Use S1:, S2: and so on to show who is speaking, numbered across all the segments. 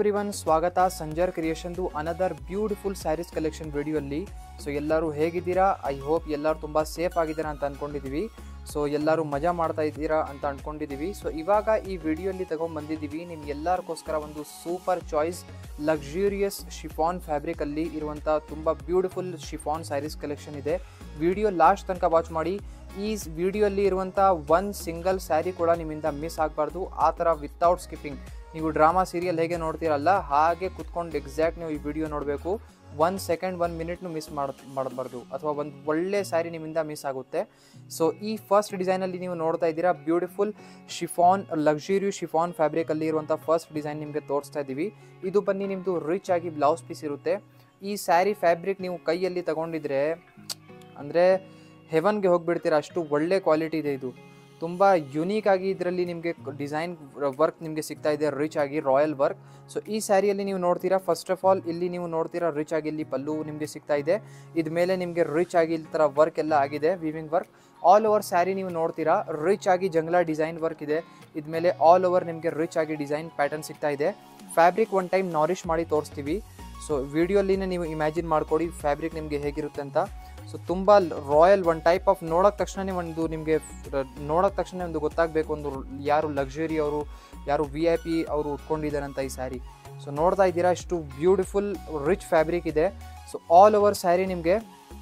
S1: every one ಸ್ವಾಗತ ಸಂಜರ್ ಕ್ರಿಯೇಷನ್ದು another beautiful sarees collection ವಿಡಿಯೋಲ್ಲಿ ಸೊ ಎಲ್ಲರೂ ಹೇಗಿದ್ದೀರಾ ಐ ಹೋಪ್ ಎಲ್ಲರೂ ತುಂಬ ಸೇಫ್ ಆಗಿದ್ದೀರಾ ಅಂತ ಅಂದ್ಕೊಂಡಿದ್ದೀವಿ ಸೊ ಎಲ್ಲರೂ ಮಜಾ ಮಾಡ್ತಾ ಇದ್ದೀರಾ ಅಂತ ಅಂದ್ಕೊಂಡಿದ್ದೀವಿ ಸೊ ಇವಾಗ ಈ ವಿಡಿಯೋಲಿ ತಗೊಂಡ್ಬಂದಿದ್ದೀವಿ ನಿಮ್ಗೆಲ್ಲರಿಗೋಸ್ಕರ ಒಂದು ಸೂಪರ್ ಚಾಯ್ಸ್ ಲಕ್ಸುರಿಯಸ್ ಶಿಫಾನ್ ಫ್ಯಾಬ್ರಿಕಲ್ಲಿ ಇರುವಂಥ ತುಂಬ ಬ್ಯೂಟಿಫುಲ್ ಶಿಫಾನ್ ಸ್ಯಾರೀಸ್ ಕಲೆಕ್ಷನ್ ಇದೆ ವಿಡಿಯೋ ಲಾಸ್ಟ್ ತನಕ ವಾಚ್ ಮಾಡಿ ಈ ವಿಡಿಯೋಲ್ಲಿ ಇರುವಂಥ ಒಂದು ಸಿಂಗಲ್ ಸ್ಯಾರಿ ಕೂಡ ನಿಮ್ಮಿಂದ ಮಿಸ್ ಆಗಬಾರ್ದು ಆ ಥರ ವಿತೌಟ್ ಸ್ಕಿಪ್ಪಿಂಗ್ ನೀವು ಡ್ರಾಮಾ ಸೀರಿಯಲ್ ಹೇಗೆ ನೋಡ್ತೀರಲ್ಲ ಹಾಗೆ ಕುತ್ಕೊಂಡು ಎಕ್ಸಾಕ್ಟ್ ನೀವು ಈ ವಿಡಿಯೋ ನೋಡಬೇಕು ಒಂದು ಸೆಕೆಂಡ್ ಒಂದು ಮಿನಿಟ್ನು ಮಿಸ್ ಮಾಡ್ ಮಾಡಬಾರ್ದು ಅಥವಾ ಒಂದು ಒಳ್ಳೆ ಸ್ಯಾರಿ ನಿಮ್ಮಿಂದ ಮಿಸ್ ಆಗುತ್ತೆ ಸೊ ಈ ಫಸ್ಟ್ ಡಿಸೈನಲ್ಲಿ ನೀವು ನೋಡ್ತಾ ಇದ್ದೀರಾ ಬ್ಯೂಟಿಫುಲ್ ಶಿಫಾನ್ ಲಕ್ಸುರಿ ಶಿಫಾನ್ ಫ್ಯಾಬ್ರಿಕಲ್ಲಿ ಇರುವಂಥ ಫಸ್ಟ್ ಡಿಸೈನ್ ನಿಮಗೆ ತೋರಿಸ್ತಾ ಇದ್ದೀವಿ ಇದು ಬನ್ನಿ ನಿಮ್ಮದು ರಿಚ್ ಆಗಿ ಬ್ಲೌಸ್ ಪೀಸ್ ಇರುತ್ತೆ ಈ ಸ್ಯಾರಿ ಫ್ಯಾಬ್ರಿಕ್ ನೀವು ಕೈಯಲ್ಲಿ ತಗೊಂಡಿದ್ರೆ ಅಂದರೆ ಹೆವನ್ಗೆ ಹೋಗ್ಬಿಡ್ತೀರಾ ಅಷ್ಟು ಒಳ್ಳೆ ಕ್ವಾಲಿಟಿ ಇದೆ ಇದು ತುಂಬ ಯುನೀಕ್ ಆಗಿ ಇದರಲ್ಲಿ ನಿಮಗೆ ಡಿಸೈನ್ ವರ್ಕ್ ನಿಮಗೆ ಸಿಗ್ತಾ ಇದೆ ರಿಚ್ ಆಗಿ ರಾಯಲ್ ವರ್ಕ್ ಸೊ ಈ ಸ್ಯಾರಿಯಲ್ಲಿ ನೀವು ನೋಡ್ತೀರಾ ಫಸ್ಟ್ ಆಫ್ ಆಲ್ ಇಲ್ಲಿ ನೀವು ನೋಡ್ತೀರಾ ರಿಚ್ ಆಗಿ ಇಲ್ಲಿ ಪಲ್ಲು ನಿಮಗೆ ಸಿಗ್ತಾ ಇದೆ ಇದ ಮೇಲೆ ನಿಮಗೆ ರಿಚ್ ಆಗಿ ಈ ಥರ ವರ್ಕ್ ಎಲ್ಲ ಆಗಿದೆ weaving work all over saree ನೀವು ನೋಡ್ತೀರಾ ರಿಚ್ ಆಗಿ ಜಂಗ್ಲಾ ಡಿಸೈನ್ ವರ್ಕ್ ಇದೆ ಇದ್ಮೇಲೆ ಆಲ್ ಓವರ್ ನಿಮಗೆ ರಿಚ್ ಆಗಿ ಡಿಸೈನ್ ಪ್ಯಾಟರ್ನ್ ಸಿಗ್ತಾ ಇದೆ ಫ್ಯಾಬ್ರಿಕ್ ಒನ್ ಟೈಮ್ ನಾರಿಶ್ ಮಾಡಿ ತೋರಿಸ್ತೀವಿ ಸೊ ವಿಡಿಯೋಲಿನೇ ನೀವು ಇಮ್ಯಾಜಿನ್ ಮಾಡ್ಕೊಡಿ ಫ್ಯಾಬ್ರಿಕ್ ನಿಮಗೆ ಹೇಗಿರುತ್ತೆ ಅಂತ ಸೊ ತುಂಬ ರಾಯಲ್ ಒನ್ ಟೈಪ್ ಆಫ್ ನೋಡೋಕೆ ತಕ್ಷಣನೇ ಒಂದು ನಿಮಗೆ ನೋಡೋಕೆ ತಕ್ಷಣ ಒಂದು ಗೊತ್ತಾಗಬೇಕು ಒಂದು ಯಾರು ಲಕ್ಸುರಿ ಅವರು ಯಾರು ವಿ ಐ ಪಿ ಅವರು ಉಟ್ಕೊಂಡಿದ್ದಾರೆ ಅಂತ ಈ ಸ್ಯಾರಿ ಸೊ ನೋಡ್ತಾ ಇದ್ದೀರಾ ಇಷ್ಟು ಬ್ಯೂಟಿಫುಲ್ ರಿಚ್ ಫ್ಯಾಬ್ರಿಕ್ ಇದೆ ಸೊ ಆಲ್ ಓವರ್ ಸ್ಯಾರಿ ನಿಮಗೆ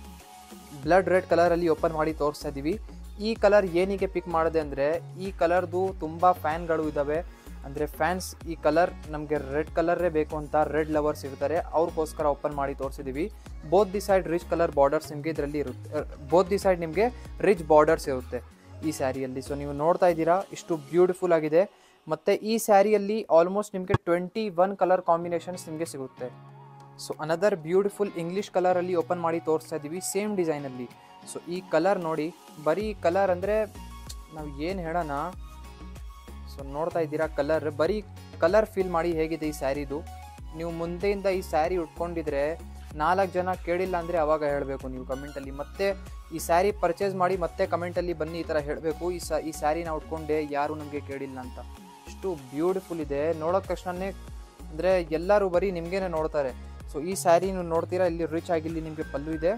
S1: ಬ್ಲಡ್ ರೆಡ್ ಕಲರಲ್ಲಿ ಓಪನ್ ಮಾಡಿ ತೋರಿಸ್ತಾ ಇದ್ದೀವಿ ಈ ಕಲರ್ ಏನಿಗೆ ಪಿಕ್ ಮಾಡಿದೆ ಅಂದರೆ ಈ ಕಲರ್ದು ತುಂಬ ಫ್ಯಾನ್ಗಳು ಇದ್ದಾವೆ ಅಂದರೆ ಫ್ಯಾನ್ಸ್ ಈ ಕಲರ್ ನಮಗೆ ರೆಡ್ ಕಲರೇ ಬೇಕು ಅಂತ ರೆಡ್ ಲವರ್ಸ್ ಇರ್ತಾರೆ ಅವ್ರಿಗೋಸ್ಕರ ಓಪನ್ ಮಾಡಿ ತೋರಿಸಿದ್ದೀವಿ both the side rich colour borders ನಿಮಗೆ ಇದರಲ್ಲಿ ಇರುತ್ತೆ ಬೋತ್ ದಿ ಸೈಡ್ ನಿಮಗೆ ರಿಚ್ ಬಾರ್ಡರ್ಸ್ ಇರುತ್ತೆ ಈ ಸ್ಯಾರಿಯಲ್ಲಿ ಸೊ ನೀವು ನೋಡ್ತಾ ಇದ್ದೀರಾ ಇಷ್ಟು ಬ್ಯೂಟಿಫುಲ್ ಆಗಿದೆ ಮತ್ತು ಈ ಸ್ಯಾರಿಯಲ್ಲಿ ಆಲ್ಮೋಸ್ಟ್ ನಿಮಗೆ ಟ್ವೆಂಟಿ ಒನ್ ಕಲರ್ ಕಾಂಬಿನೇಷನ್ಸ್ ನಿಮಗೆ ಸಿಗುತ್ತೆ ಸೊ ಅನದರ್ ಬ್ಯೂಟಿಫುಲ್ ಇಂಗ್ಲೀಷ್ ಕಲರಲ್ಲಿ ಓಪನ್ ಮಾಡಿ ತೋರಿಸ್ತಾ ಇದ್ದೀವಿ ಸೇಮ್ ಡಿಸೈನಲ್ಲಿ ಸೊ ಈ ಕಲರ್ ನೋಡಿ ಬರೀ ಕಲರ್ ಅಂದರೆ ನಾವು ಏನು ಹೇಳೋಣ ಸೊ ನೋಡ್ತಾ ಇದ್ದೀರಾ ಕಲರ್ ಬರೀ ಕಲರ್ ಫೀಲ್ ಮಾಡಿ ಹೇಗಿದೆ ಈ ಸ್ಯಾರಿದು ನೀವು ಮುಂದೆಯಿಂದ ಈ ಸ್ಯಾರಿ ಉಟ್ಕೊಂಡಿದ್ರೆ ನಾಲ್ಕು ಜನ ಕೇಳಿಲ್ಲ ಅಂದರೆ ಅವಾಗ ಹೇಳಬೇಕು ನೀವು ಕಮೆಂಟಲ್ಲಿ ಮತ್ತೆ ಈ ಸ್ಯಾರಿ ಪರ್ಚೇಸ್ ಮಾಡಿ ಮತ್ತೆ ಕಮೆಂಟಲ್ಲಿ ಬನ್ನಿ ಈ ಥರ ಹೇಳಬೇಕು ಈ ಸ ಈ ಸ್ಯಾರಿನ ಉಟ್ಕೊಂಡೆ ಯಾರು ನಮಗೆ ಕೇಳಿಲ್ಲ ಅಂತ ಇಷ್ಟು ಬ್ಯೂಟಿಫುಲ್ ಇದೆ ನೋಡೋಕೆ ತಕ್ಷಣನೇ ಅಂದರೆ ಎಲ್ಲರೂ ಬರೀ ನಿಮಗೇನೆ ನೋಡ್ತಾರೆ ಸೊ ಈ ಸ್ಯಾರಿ ನೀವು ನೋಡ್ತೀರಾ ಇಲ್ಲಿ ರಿಚ್ ಆಗಿ ಇಲ್ಲಿ ನಿಮಗೆ ಪಲ್ಲು ಇದೆ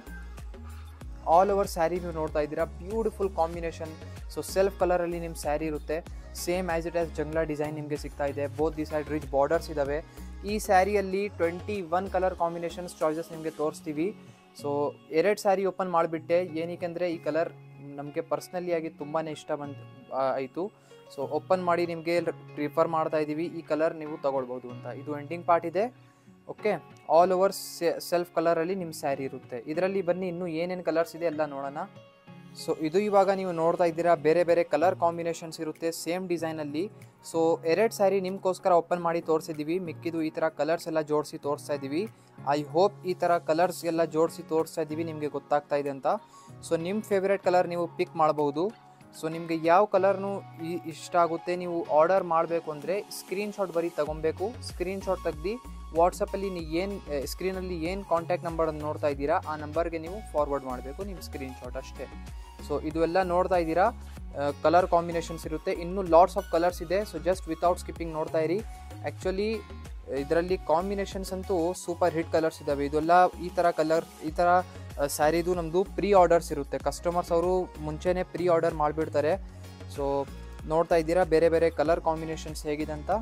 S1: ಆಲ್ ಓವರ್ ಸ್ಯಾರಿ ನೀವು ನೋಡ್ತಾ ಇದ್ದೀರಾ ಬ್ಯೂಟಿಫುಲ್ ಕಾಂಬಿನೇಷನ್ ಸೊ ಸೆಲ್ಫ್ ಕಲರಲ್ಲಿ ನಿಮ್ಮ ಸ್ಯಾರಿ ಇರುತ್ತೆ same as it as jangla design ನಿಮಗೆ ಸಿಗ್ತಾ ಇದೆ both the side rich borders ಇದ್ದಾವೆ ಈ ಸ್ಯಾರಿಯಲ್ಲಿ twenty one colour combinations choices ನಿಮಗೆ ತೋರಿಸ್ತೀವಿ ಸೊ ಎರಡು ಸ್ಯಾರಿ ಓಪನ್ ಮಾಡಿಬಿಟ್ಟೆ ಏನಕ್ಕೆ ಈ ಕಲರ್ ನಮಗೆ ಪರ್ಸ್ನಲಿ ಆಗಿ ತುಂಬಾ ಇಷ್ಟ ಬಂತು ಆಯಿತು ಸೊ ಓಪನ್ ಮಾಡಿ ನಿಮಗೆ ಪ್ರಿಫರ್ ಮಾಡ್ತಾ ಇದ್ದೀವಿ ಈ ಕಲರ್ ನೀವು ತಗೊಳ್ಬೋದು ಅಂತ ಇದು ಎಂಡಿಂಗ್ ಪಾರ್ಟ್ ಇದೆ ಓಕೆ ಆಲ್ ಓವರ್ ಸೆಲ್ಫ್ ಕಲರಲ್ಲಿ ನಿಮ್ಮ ಸ್ಯಾರಿ ಇರುತ್ತೆ ಇದರಲ್ಲಿ ಬನ್ನಿ ಇನ್ನೂ ಏನೇನು ಕಲರ್ಸ್ ಇದೆ ಎಲ್ಲ ನೋಡೋಣ ಸೊ ಇದು ಇವಾಗ ನೀವು ನೋಡ್ತಾ ಇದ್ದೀರಾ ಬೇರೆ ಬೇರೆ ಕಲರ್ ಕಾಂಬಿನೇಷನ್ಸ್ ಇರುತ್ತೆ ಸೇಮ್ ಡಿಸೈನಲ್ಲಿ ಸೊ ಎರಡು ಸ್ಯಾರಿ ನಿಮ್ಗೋಸ್ಕರ ಓಪನ್ ಮಾಡಿ ತೋರಿಸಿದ್ದೀವಿ ಮಿಕ್ಕಿದು ಈ ಥರ ಕಲರ್ಸ್ ಎಲ್ಲ ಜೋಡಿಸಿ ತೋರಿಸ್ತಾ ಇದ್ದೀವಿ ಐ ಹೋಪ್ ಈ ಥರ ಕಲರ್ಸ್ ಎಲ್ಲ ಜೋಡಿಸಿ ತೋರಿಸ್ತಾ ಇದ್ದೀವಿ ನಿಮಗೆ ಗೊತ್ತಾಗ್ತಾ ಇದೆ ಅಂತ ಸೊ ನಿಮ್ಮ ಫೇವ್ರೇಟ್ ಕಲರ್ ನೀವು ಪಿಕ್ ಮಾಡ್ಬೋದು ಸೊ ನಿಮಗೆ ಯಾವ ಕಲರ್ನು ಇಷ್ಟ ಆಗುತ್ತೆ ನೀವು ಆರ್ಡರ್ ಮಾಡಬೇಕು ಅಂದರೆ ಸ್ಕ್ರೀನ್ಶಾಟ್ ಬರೀ ತಗೊಬೇಕು ಸ್ಕ್ರೀನ್ಶಾಟ್ ತೆಗ್ದು ವಾಟ್ಸಪ್ಪಲ್ಲಿ ನೀವು ಏನು ಸ್ಕ್ರೀನಲ್ಲಿ ಏನು ಕಾಂಟ್ಯಾಕ್ಟ್ ನಂಬರ್ ನೋಡ್ತಾ ಇದ್ದೀರಾ ಆ ನಂಬರ್ಗೆ ನೀವು ಫಾರ್ವರ್ಡ್ ಮಾಡಬೇಕು ನಿಮ್ಮ ಸ್ಕ್ರೀನ್ಶಾಟ್ ಅಷ್ಟೇ ಸೊ ಇದು ಎಲ್ಲ ನೋಡ್ತಾ ಇದ್ದೀರಾ ಕಲರ್ ಕಾಂಬಿನೇಷನ್ಸ್ ಇರುತ್ತೆ ಇನ್ನೂ ಲಾಟ್ಸ್ ಆಫ್ ಕಲರ್ಸ್ ಇದೆ ಸೊ ಜಸ್ಟ್ ವಿತೌಟ್ ಸ್ಕಿಪ್ಪಿಂಗ್ ನೋಡ್ತಾ ಇರಿ ಆ್ಯಕ್ಚುಲಿ ಇದರಲ್ಲಿ ಕಾಂಬಿನೇಷನ್ಸ್ ಅಂತೂ ಸೂಪರ್ ಹಿಟ್ ಕಲರ್ಸ್ ಇದ್ದಾವೆ ಇದೆಲ್ಲ ಈ ಥರ ಕಲರ್ ಈ ಥರ ಸ್ಯಾರಿದು ನಮ್ಮದು ಪ್ರೀ ಆರ್ಡರ್ಸ್ ಇರುತ್ತೆ ಕಸ್ಟಮರ್ಸ್ ಅವರು ಮುಂಚೆನೇ ಪ್ರೀ ಆರ್ಡರ್ ಮಾಡಿಬಿಡ್ತಾರೆ ಸೊ ನೋಡ್ತಾ ಇದ್ದೀರಾ ಬೇರೆ ಬೇರೆ ಕಲರ್ ಕಾಂಬಿನೇಷನ್ಸ್ ಹೇಗಿದೆ ಅಂತ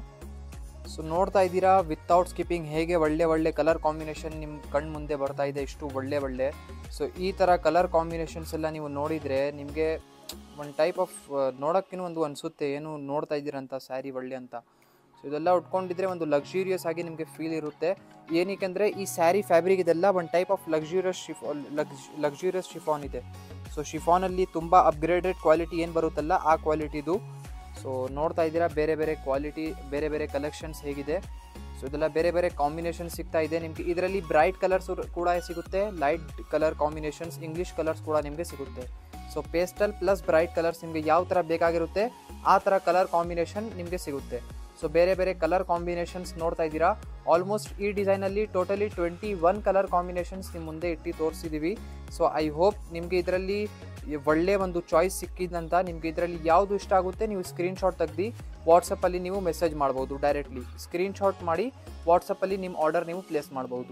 S1: ಸೊ ನೋಡ್ತಾ ಇದ್ದೀರಾ ವಿತೌಟ್ ಸ್ಕಿಪ್ಪಿಂಗ್ ಹೇಗೆ ಒಳ್ಳೆ ಒಳ್ಳೆ ಕಲರ್ ಕಾಂಬಿನೇಷನ್ ನಿಮ್ಮ ಕಣ್ಣು ಮುಂದೆ ಬರ್ತಾ ಇದೆ ಇಷ್ಟು ಒಳ್ಳೆ ಒಳ್ಳೆ ಸೊ ಈ ಥರ ಕಲರ್ ಕಾಂಬಿನೇಷನ್ಸ್ ಎಲ್ಲ ನೀವು ನೋಡಿದರೆ ನಿಮಗೆ ಒಂದು ಟೈಪ್ ಆಫ್ ನೋಡೋಕ್ಕೂ ಒಂದು ಅನಿಸುತ್ತೆ ಏನು ನೋಡ್ತಾ ಇದ್ದೀರಂತ ಸ್ಯಾರಿ ಒಳ್ಳೆ ಅಂತ ಸೊ ಇದೆಲ್ಲ ಉಟ್ಕೊಂಡಿದ್ರೆ ಒಂದು ಲಕ್ಸುರಿಯಸ್ ಆಗಿ ನಿಮಗೆ ಫೀಲ್ ಇರುತ್ತೆ ಏನಕ್ಕೆ ಈ ಸ್ಯಾರಿ ಫ್ಯಾಬ್ರಿಕ್ ಇದೆಲ್ಲ ಒಂದು ಟೈಪ್ ಆಫ್ ಲಕ್ಸುರಿಯಸ್ ಶಿಫಾ ಲಕ್ಸ್ ಲಕ್ಸುರಿಯಸ್ ಶಿಫಾನ್ ಇದೆ ಸೊ ಶಿಫಾನಲ್ಲಿ ತುಂಬ ಅಪ್ಗ್ರೇಡೆಡ್ ಕ್ವಾಲಿಟಿ ಏನು ಬರುತ್ತಲ್ಲ ಆ ಕ್ವಾಲಿಟಿದು ಸೊ ನೋಡ್ತಾ ಇದ್ದೀರಾ ಬೇರೆ ಬೇರೆ ಕ್ವಾಲಿಟಿ ಬೇರೆ ಬೇರೆ ಕಲೆಕ್ಷನ್ಸ್ ಹೇಗಿದೆ ಸೊ ಇದೆಲ್ಲ ಬೇರೆ ಬೇರೆ ಕಾಂಬಿನೇಷನ್ ಸಿಗ್ತಾ ಇದೆ ನಿಮಗೆ ಇದರಲ್ಲಿ ಬ್ರೈಟ್ ಕಲರ್ಸ್ ಕೂಡ ಸಿಗುತ್ತೆ light colour combinations English colours ಕೂಡ ನಿಮಗೆ ಸಿಗುತ್ತೆ so pastel plus bright colours ನಿಮಗೆ ಯಾವ ಥರ ಬೇಕಾಗಿರುತ್ತೆ ಆ ಥರ ಕಲರ್ ಕಾಂಬಿನೇಷನ್ ನಿಮಗೆ ಸಿಗುತ್ತೆ ಸೊ ಬೇರೆ ಬೇರೆ ಕಲರ್ ಕಾಂಬಿನೇಷನ್ಸ್ ನೋಡ್ತಾ ಇದ್ದೀರಾ ಆಲ್ಮೋಸ್ಟ್ ಈ ಡಿಸೈನಲ್ಲಿ totally twenty one colour combinations ನಿಮ್ಮ ಮುಂದೆ ಇಟ್ಟು ತೋರಿಸಿದ್ದೀವಿ ಸೊ ಐ ಹೋಪ್ ನಿಮಗೆ ಇದರಲ್ಲಿ ಒಳ್ಳೆ ಒಂದು ಚಾಯ್ಸ್ ಸಿಕ್ಕಿದಂತ ನಿಮಗೆ ಇದರಲ್ಲಿ ಯಾವುದು ಇಷ್ಟ ಆಗುತ್ತೆ ನೀವು ಸ್ಕ್ರೀನ್ಶಾಟ್ ತೆಗ್ದು ವಾಟ್ಸಪ್ಪಲ್ಲಿ ನೀವು ಮೆಸೇಜ್ ಮಾಡ್ಬೋದು ಡೈರೆಕ್ಟ್ಲಿ ಸ್ಕ್ರೀನ್ಶಾಟ್ ಮಾಡಿ ವಾಟ್ಸಪ್ಪಲ್ಲಿ ನಿಮ್ಮ ಆರ್ಡರ್ ನೀವು ಪ್ಲೇಸ್ ಮಾಡ್ಬೋದು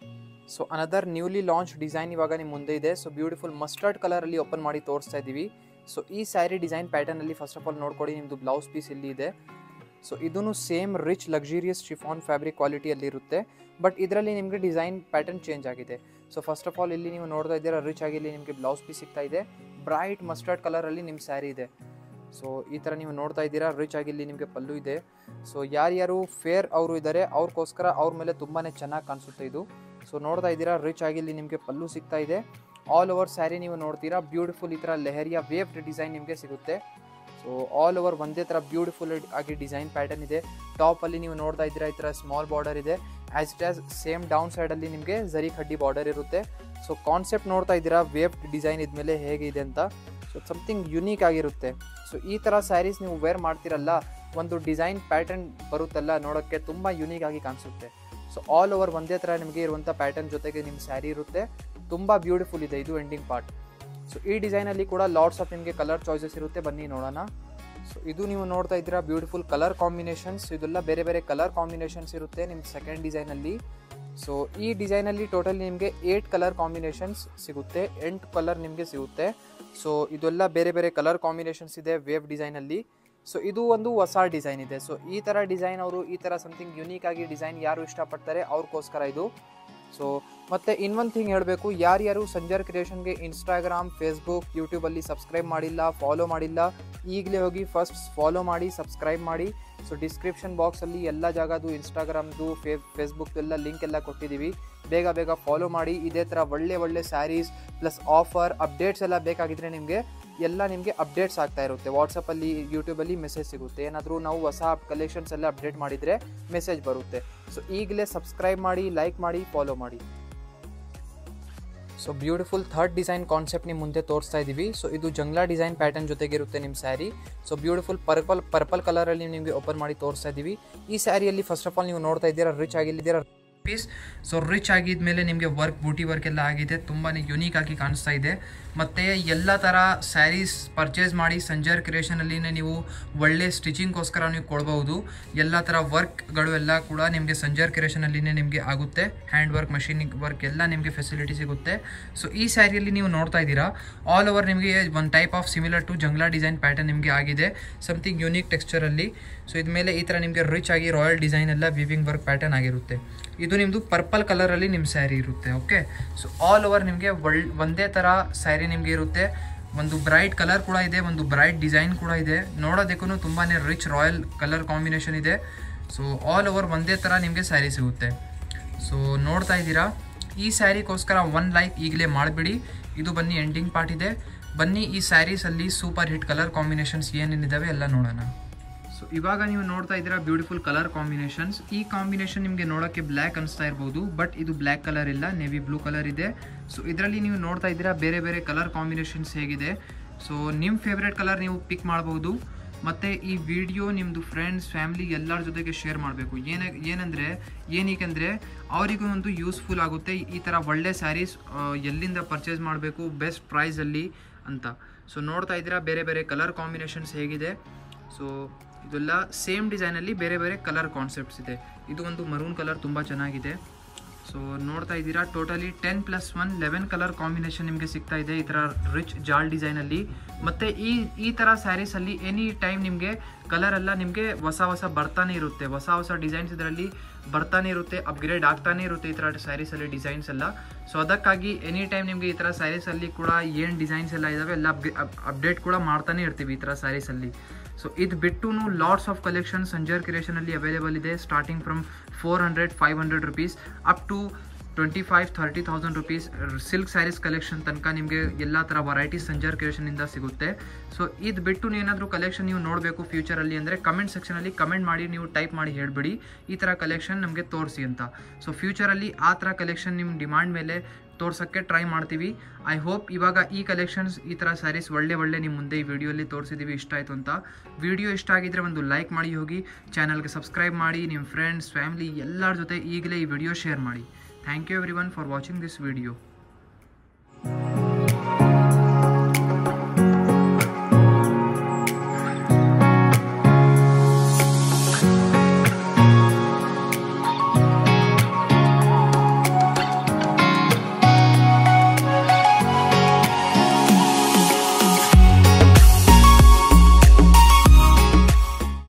S1: so another newly launch design ಇವಾಗ ನಿಮ್ಮ ಮುಂದೆ ಇದೆ ಸೊ ಬ್ಯೂಟಿಫುಲ್ ಮಸ್ಟರ್ಡ್ ಕಲರಲ್ಲಿ ಓಪನ್ ಮಾಡಿ ತೋರಿಸ್ತಾ ಇದ್ದೀವಿ ಸೊ ಈ ಸ್ಯಾರಿ ಡಿಸೈನ್ ಪ್ಯಾಟರ್ನಲ್ಲಿ ಫಸ್ಟ್ ಆಫ್ ಆಲ್ ನೋಡ್ಕೊಡಿ ನಿಮ್ಮದು ಬ್ಲೌಸ್ ಪೀಸ್ ಇಲ್ಲಿ ಇದೆ ಸೊ ಇದೂ same rich luxurious chiffon fabric ಕ್ವಾಲಿಟಿಯಲ್ಲಿ ಇರುತ್ತೆ ಬಟ್ ಇದರಲ್ಲಿ ನಿಮಗೆ ಡಿಸೈನ್ ಪ್ಯಾಟರ್ನ್ ಚೇಂಜ್ ಆಗಿದೆ ಸೊ ಫಸ್ಟ್ ಆಫ್ ಆಲ್ ಇಲ್ಲಿ ನೀವು ನೋಡ್ತಾ ಇದ್ದೀರಾ ರಿಚ್ ಆಗಿ ಇಲ್ಲಿ ನಿಮಗೆ ಬ್ಲೌಸ್ ಪೀಸ್ ಸಿಗ್ತಾ ಇದೆ ಬ್ರೈಟ್ ಮಸ್ಟರ್ಡ್ ಕಲರಲ್ಲಿ ನಿಮ್ಮ ಸ್ಯಾರಿ ಇದೆ ಸೊ ಈ ಥರ ನೀವು ನೋಡ್ತಾ ಇದ್ದೀರಾ ರಿಚ್ ಆಗಿ ಇಲ್ಲಿ ನಿಮಗೆ ಪಲ್ಲು ಇದೆ ಸೊ ಯಾರ್ಯಾರು ಫೇರ್ ಅವರು ಇದ್ದಾರೆ ಅವ್ರಿಗೋಸ್ಕರ ಅವ್ರ ಮೇಲೆ ತುಂಬಾ ಚೆನ್ನಾಗಿ ಕಾಣಿಸುತ್ತೆ ಇದು ಸೊ ನೋಡ್ತಾ ಇದ್ದೀರಾ ರಿಚ್ ಆಗಿ ಇಲ್ಲಿ ನಿಮಗೆ ಪಲ್ಲು ಸಿಗ್ತಾ ಇದೆ ಆಲ್ ಓವರ್ ಸ್ಯಾರಿ ನೀವು ನೋಡ್ತೀರಾ ಬ್ಯೂಟಿಫುಲ್ ಈ ಥರ ಲೆಹರಿಯ ವೇವ್ಡ್ ಡಿಸೈನ್ ನಿಮಗೆ ಸಿಗುತ್ತೆ ಸೊ ಆಲ್ ಓವರ್ ಒಂದೇ ಥರ ಬ್ಯೂಟಿಫುಲ್ ಆಗಿ ಡಿಸೈನ್ ಪ್ಯಾಟರ್ನ್ ಇದೆ ಟಾಪಲ್ಲಿ ನೀವು ನೋಡ್ತಾ ಇದ್ದೀರಾ ಈ ಥರ ಸ್ಮಾಲ್ ಬಾರ್ಡರ್ ಇದೆ as it is same down ಸೈಡಲ್ಲಿ ನಿಮಗೆ ಜರಿ ಕಡ್ಡಿ ಬಾರ್ಡರ್ ಇರುತ್ತೆ ಸೊ ಕಾನ್ಸೆಪ್ಟ್ ನೋಡ್ತಾ ಇದ್ದೀರಾ ವೇವ್ಡ್ ಡಿಸೈನ್ ಇದ್ಮೇಲೆ ಹೇಗಿದೆ ಅಂತ ಸೊ ಸಮಥಿಂಗ್ ಯುನೀಕ್ ಆಗಿರುತ್ತೆ ಸೊ ಈ ಥರ ಸ್ಯಾರೀಸ್ ನೀವು ವೇರ್ ಮಾಡ್ತಿರಲ್ಲ ಒಂದು ಡಿಸೈನ್ ಪ್ಯಾಟರ್ನ್ ಬರುತ್ತಲ್ಲ ನೋಡೋಕ್ಕೆ ತುಂಬ ಯುನೀಕ್ ಆಗಿ ಕಾಣಿಸುತ್ತೆ ಸೊ ಆಲ್ ಓವರ್ ಒಂದೇ ಥರ ನಿಮಗೆ ಇರುವಂಥ ಪ್ಯಾಟರ್ನ್ ಜೊತೆಗೆ ನಿಮ್ಮ ಸ್ಯಾರಿ ಇರುತ್ತೆ ತುಂಬ ಬ್ಯೂಟಿಫುಲ್ ಇದೆ ಇದು ಎಂಡಿಂಗ್ ಪಾರ್ಟ್ ಸೊ ಈ ಡಿಸೈನಲ್ಲಿ ಕೂಡ ಲಾಟ್ಸ್ ಆಫ್ ನಿಮಗೆ ಕಲರ್ ಚಾಯ್ಸಸ್ ಇರುತ್ತೆ ಬನ್ನಿ ನೋಡೋಣ ಸೊ ಇದು ನೀವು ನೋಡ್ತಾ ಇದ್ದೀರಾ ಬ್ಯೂಟಿಫುಲ್ ಕಲರ್ ಕಾಂಬಿನೇಷನ್ಸ್ ಇದೆಲ್ಲ ಬೇರೆ ಬೇರೆ ಕಲರ್ ಕಾಂಬಿನೇಷನ್ಸ್ ಇರುತ್ತೆ ನಿಮ್ಮ ಸೆಕೆಂಡ್ ಡಿಸೈನಲ್ಲಿ ಸೊ ಈ ಡಿಸೈನಲ್ಲಿ ಟೋಟಲ್ ನಿಮಗೆ ಏಯ್ಟ್ ಕಲರ್ ಕಾಂಬಿನೇಷನ್ಸ್ ಸಿಗುತ್ತೆ ಎಂಟು ಕಲರ್ ನಿಮಗೆ ಸಿಗುತ್ತೆ ಸೊ ಇದೆಲ್ಲ ಬೇರೆ ಬೇರೆ ಕಲರ್ ಕಾಂಬಿನೇಷನ್ಸ್ ಇದೆ ವೇವ್ ಡಿಸೈನಲ್ಲಿ ಸೊ ಇದು ಒಂದು ಹೊಸ ಡಿಸೈನ್ ಇದೆ ಸೊ ಈ ಥರ ಡಿಸೈನ್ ಅವರು ಈ ಥರ ಸಮಥಿಂಗ್ ಯುನೀಕ್ ಆಗಿ ಡಿಸೈನ್ ಯಾರು ಇಷ್ಟಪಡ್ತಾರೆ ಅವ್ರಿಗೋಸ್ಕರ ಇದು ಸೊ ಮತ್ತು ಇನ್ನೊಂದು ಥಿಂಗ್ ಹೇಳಬೇಕು ಯಾರ್ಯಾರು ಸಂಜರ್ ಕ್ರಿಯೇಷನ್ಗೆ ಇನ್ಸ್ಟಾಗ್ರಾಮ್ ಫೇಸ್ಬುಕ್ ಯೂಟ್ಯೂಬಲ್ಲಿ ಸಬ್ಸ್ಕ್ರೈಬ್ ಮಾಡಿಲ್ಲ ಫಾಲೋ ಮಾಡಿಲ್ಲ ಈಗಲೇ ಹೋಗಿ ಫಸ್ಟ್ ಫಾಲೋ ಮಾಡಿ ಸಬ್ಸ್ಕ್ರೈಬ್ ಮಾಡಿ ಸೊ ಡಿಸ್ಕ್ರಿಪ್ಷನ್ ಬಾಕ್ಸಲ್ಲಿ ಎಲ್ಲ ಜಾಗದು ಇನ್ಸ್ಟಾಗ್ರಾಮ್ದು ಫೇ ಫೇಸ್ಬುಕ್ದು ಎಲ್ಲ ಲಿಂಕ್ ಎಲ್ಲ ಕೊಟ್ಟಿದ್ದೀವಿ ಬೇಗ ಬೇಗ ಫಾಲೋ ಮಾಡಿ ಇದೇ ಥರ ಒಳ್ಳೆ ಒಳ್ಳೆ ಸ್ಯಾರೀಸ್ ಪ್ಲಸ್ ಆಫರ್ ಅಪ್ಡೇಟ್ಸ್ ಎಲ್ಲ ಬೇಕಾಗಿದ್ದರೆ ನಿಮಗೆ ಎಲ್ಲ ನಿಮಗೆ ಅಪ್ಡೇಟ್ಸ್ ಆಗ್ತಾ ಇರುತ್ತೆ ವಾಟ್ಸಪ್ಪಲ್ಲಿ ಯೂಟ್ಯೂಬಲ್ಲಿ ಮೆಸೇಜ್ ಸಿಗುತ್ತೆ ಏನಾದರೂ ನಾವು ಹೊಸ ಕಲೆಕ್ಷನ್ಸ್ ಎಲ್ಲ ಅಪ್ಡೇಟ್ ಮಾಡಿದರೆ ಮೆಸೇಜ್ ಬರುತ್ತೆ ಸೊ ಈಗಲೇ ಸಬ್ಸ್ಕ್ರೈಬ್ ಮಾಡಿ ಲೈಕ್ ಮಾಡಿ ಫಾಲೋ ಮಾಡಿ so beautiful third design concept ನಿಮ್ಮ ಮುಂದೆ ತೋರಿಸ್ತಾ ಇದ್ದೀವಿ ಸೊ ಇದು ಜಂಗ್ಲಾ ಡಿಸೈನ್ ಪ್ಯಾಟರ್ನ್ ಜೊತೆಗೆ ಇರುತ್ತೆ ನಿಮ್ಮ sari so beautiful purple purple ಕಲರಲ್ಲಿ ನಿಮಗೆ ಓಪನ್ ಮಾಡಿ ತೋರಿಸ್ತಾ ಇದ್ದೀವಿ ಈ ಸ್ಯಾರಿಯಲ್ಲಿ ಫಸ್ಟ್ ಆಫ್ ಆಲ್ ನೀವು ನೋಡ್ತಾ ಇದ್ದೀರಾ ರಿಚ್ ಆಗಿಲ್ಲಿದ್ದೀರಾ ಪೀಸ್ ಸೊ ರಿಚ್ ಆಗಿದ್ಮೇಲೆ ನಿಮಗೆ ವರ್ಕ್ ಬೂಟಿ ವರ್ಕ್ ಎಲ್ಲ ಆಗಿದೆ ತುಂಬಾ ಯುನೀಕ್ ಆಗಿ ಕಾಣಿಸ್ತಾ ಇದೆ ಮತ್ತು ಎಲ್ಲ ಥರ ಸ್ಯಾರೀಸ್ ಪರ್ಚೇಸ್ ಮಾಡಿ ಸಂಜರ್ ಕ್ರಿಯೇಷನಲ್ಲಿನೇ ನೀವು ಒಳ್ಳೆ ಸ್ಟಿಚಿಂಗ್ಗೋಸ್ಕರ ನೀವು ಕೊಡ್ಬೋದು ಎಲ್ಲ ಥರ ವರ್ಕ್ಗಳು ಎಲ್ಲ ಕೂಡ ನಿಮಗೆ ಸಂಜರ್ ಕ್ರಿಯೇಷನಲ್ಲಿನೇ ನಿಮಗೆ ಆಗುತ್ತೆ ಹ್ಯಾಂಡ್ ವರ್ಕ್ ಮಷೀನಿಂಗ್ ವರ್ಕ್ ಎಲ್ಲ ನಿಮಗೆ ಫೆಸಿಲಿಟಿ ಸಿಗುತ್ತೆ ಸೊ ಈ ಸ್ಯಾರಿಯಲ್ಲಿ ನೀವು ನೋಡ್ತಾ ಇದ್ದೀರಾ ಆಲ್ ಓವರ್ ನಿಮಗೆ ಒಂದು type of similar to jangla design pattern ನಿಮಗೆ ಆಗಿದೆ ಸಮಥಿಂಗ್ ಯೂನಿಕ್ ಟೆಕ್ಸ್ಚರಲ್ಲಿ ಸೊ ಇದ್ಮೇಲೆ ಈ ಥರ ನಿಮಗೆ ರಿಚ್ ಆಗಿ ರಾಯಲ್ ಡಿಸೈನ್ ಎಲ್ಲ ವಿವಿಂಗ್ ವರ್ಕ್ ಪ್ಯಾಟರ್ನ್ ಆಗಿರುತ್ತೆ ಇದು ನಿಮ್ಮದು ಪರ್ಪಲ್ ಕಲರಲ್ಲಿ ನಿಮ್ಮ ಸ್ಯಾರಿ ಇರುತ್ತೆ ಓಕೆ ಸೊ ಆಲ್ ಓವರ್ ನಿಮಗೆ ಒಳ್ ಒಂದೇ ಥರ ಸ್ಯಾರಿ ನಿಮಗೆ ಇರುತ್ತೆ ಒಂದು ಬ್ರೈಟ್ ಕಲರ್ ಕೂಡ ಇದೆ ಒಂದು ಬ್ರೈಟ್ ಡಿಸೈನ್ ಕೂಡ ಇದೆ ನೋಡೋದಕ್ಕೂ ತುಂಬಾ ರಿಚ್ ರಾಯಲ್ ಕಲರ್ ಕಾಂಬಿನೇಷನ್ ಇದೆ ಸೊ ಆಲ್ ಓವರ್ ಒಂದೇ ಥರ ನಿಮಗೆ ಸ್ಯಾರಿ ಸಿಗುತ್ತೆ ಸೊ ನೋಡ್ತಾ ಇದ್ದೀರಾ ಈ ಸ್ಯಾರಿಗೋಸ್ಕರ ಒನ್ ಲೈಕ್ ಈಗಲೇ ಮಾಡಿಬಿಡಿ ಇದು ಬನ್ನಿ ಎಂಡಿಂಗ್ ಪಾರ್ಟ್ ಇದೆ ಬನ್ನಿ ಈ ಸ್ಯಾರೀಸಲ್ಲಿ ಸೂಪರ್ ಹಿಟ್ ಕಲರ್ ಕಾಂಬಿನೇಷನ್ಸ್ ಏನೇನಿದ್ದಾವೆ ಎಲ್ಲ ನೋಡೋಣ ಸೊ ಇವಾಗ ನೀವು ನೋಡ್ತಾ ಇದ್ದೀರಾ ಬ್ಯೂಟಿಫುಲ್ ಕಲರ್ ಕಾಂಬಿನೇಷನ್ಸ್ ಈ ಕಾಂಬಿನೇಷನ್ ನಿಮಗೆ ನೋಡೋಕ್ಕೆ ಬ್ಲ್ಯಾಕ್ ಅನಿಸ್ತಾ ಇರ್ಬೋದು ಬಟ್ ಇದು ಬ್ಲ್ಯಾಕ್ ಕಲರ್ ಇಲ್ಲ ನೇವಿ ಬ್ಲೂ ಕಲರ್ ಇದೆ ಸೊ ಇದರಲ್ಲಿ ನೀವು ನೋಡ್ತಾ ಇದ್ದೀರಾ ಬೇರೆ ಬೇರೆ ಕಲರ್ ಕಾಂಬಿನೇಷನ್ಸ್ ಹೇಗಿದೆ ಸೊ ನಿಮ್ಮ ಫೇವ್ರೆಟ್ ಕಲರ್ ನೀವು ಪಿಕ್ ಮಾಡ್ಬೋದು ಮತ್ತು ಈ ವಿಡಿಯೋ ನಿಮ್ಮದು ಫ್ರೆಂಡ್ಸ್ ಫ್ಯಾಮಿಲಿ ಎಲ್ಲರ ಜೊತೆಗೆ ಶೇರ್ ಮಾಡಬೇಕು ಏನ ಏನಂದರೆ ಏನಕ್ಕೆಂದರೆ ಅವರಿಗೂ ಒಂದು ಯೂಸ್ಫುಲ್ ಆಗುತ್ತೆ ಈ ಥರ ಒಳ್ಳೆ ಸ್ಯಾರೀಸ್ ಎಲ್ಲಿಂದ ಪರ್ಚೇಸ್ ಮಾಡಬೇಕು ಬೆಸ್ಟ್ ಪ್ರೈಸಲ್ಲಿ ಅಂತ ಸೊ ನೋಡ್ತಾ ಇದ್ದೀರಾ ಬೇರೆ ಬೇರೆ ಕಲರ್ ಕಾಂಬಿನೇಷನ್ಸ್ ಹೇಗಿದೆ ಸೊ ಇದೆಲ್ಲ ಸೇಮ್ ಡಿಸೈನಲ್ಲಿ ಬೇರೆ ಬೇರೆ ಕಲರ್ ಕಾನ್ಸೆಪ್ಟ್ಸ್ ಇದೆ ಇದು ಒಂದು ಮರೂನ್ ಕಲರ್ ತುಂಬ ಚೆನ್ನಾಗಿದೆ ಸೊ ನೋಡ್ತಾ ಇದ್ದೀರಾ totally ten plus one eleven colour combination ನಿಮಗೆ ಸಿಗ್ತಾ ಇದೆ ಈ ಥರ ರಿಚ್ ಜಾಲ್ ಡಿಸೈನಲ್ಲಿ ಮತ್ತು ಈ ಈ ಥರ ಸ್ಯಾರೀಸಲ್ಲಿ ಎನಿ ಟೈಮ್ ನಿಮಗೆ ಕಲರ್ ಎಲ್ಲ ನಿಮಗೆ ಹೊಸ ಹೊಸ ಬರ್ತಾನೆ ಇರುತ್ತೆ ಹೊಸ ಹೊಸ ಡಿಸೈನ್ಸ್ ಇದರಲ್ಲಿ ಬರ್ತಾನೆ ಇರುತ್ತೆ ಅಪ್ಗ್ರೇಡ್ ಆಗ್ತಾನೆ ಇರುತ್ತೆ ಈ ಥರ ಸ್ಯಾರೀಸಲ್ಲಿ ಡಿಸೈನ್ಸ್ ಎಲ್ಲ ಸೊ ಅದಕ್ಕಾಗಿ ಎನಿ ಟೈಮ್ ನಿಮಗೆ ಈ ಥರ ಸ್ಯಾರೀಸಲ್ಲಿ ಕೂಡ ಏನು ಡಿಸೈನ್ಸ್ ಎಲ್ಲ ಇದ್ದಾವೆ ಎಲ್ಲ ಅಪ್ಡೇಟ್ ಕೂಡ ಮಾಡ್ತಾನೆ ಇರ್ತೀವಿ ಈ ಥರ ಸ್ಯಾರೀಸಲ್ಲಿ ಸೊ ಇದು ಬಿಟ್ಟು ಲಾಟ್ಸ್ ಆಫ್ ಕಲೆಕ್ಷನ್ ಸಂಜರ್ ಕ್ರಿಯೇಷನಲ್ಲಿ ಅವೈಲೇಬಲ್ ಇದೆ starting from four hundred five hundred rupees up to twenty five thirty thousand rupees silk saris collection ತನಕ ನಿಮಗೆ ಎಲ್ಲ ಥರ ವೆರೈಟೀಸ್ ಸಂಜರ್ ಕ್ರಿಯೇಷನಿಂದ ಸಿಗುತ್ತೆ ಸೊ ಇದು ಬಿಟ್ಟು ಏನಾದರೂ ಕಲೆಕ್ಷನ್ ನೀವು ನೋಡಬೇಕು ಫ್ಯೂಚರಲ್ಲಿ ಅಂದರೆ ಕಮೆಂಟ್ ಸೆಕ್ಷನಲ್ಲಿ ಕಮೆಂಟ್ ಮಾಡಿ ನೀವು ಟೈಪ್ ಮಾಡಿ ಹೇಳ್ಬಿಡಿ ಈ ಥರ ಕಲೆಕ್ಷನ್ ನಮಗೆ ತೋರಿಸಿ ಅಂತ ಸೊ ಫ್ಯೂಚರಲ್ಲಿ ಆ ಥರ ಕಲೆಕ್ಷನ್ ನಿಮ್ಮ ಡಿಮಾಂಡ್ ಮೇಲೆ ತೋರ್ಸೋಕ್ಕೆ ಟ್ರೈ ಮಾಡ್ತೀವಿ ಐ ಹೋಪ್ ಇವಾಗ ಈ ಕಲೆಕ್ಷನ್ಸ್ ಈ ಥರ ಸ್ಯಾರೀಸ್ ಒಳ್ಳೆ ಒಳ್ಳೆ ನಿಮ್ಮ ಮುಂದೆ ಈ ವಿಡಿಯೋಲಿ ತೋರಿಸಿದ್ದೀವಿ ಇಷ್ಟ ಆಯಿತು ಅಂತ ವಿಡಿಯೋ ಇಷ್ಟ ಆಗಿದ್ರೆ ಒಂದು ಲೈಕ್ ಮಾಡಿ ಹೋಗಿ ಚಾನಲ್ಗೆ ಸಬ್ಸ್ಕ್ರೈಬ್ ಮಾಡಿ ನಿಮ್ಮ ಫ್ರೆಂಡ್ಸ್ ಫ್ಯಾಮಿಲಿ ಎಲ್ಲರ ಜೊತೆ ಈಗಲೇ ಈ ವಿಡಿಯೋ ಶೇರ್ ಮಾಡಿ thank you everyone for watching this video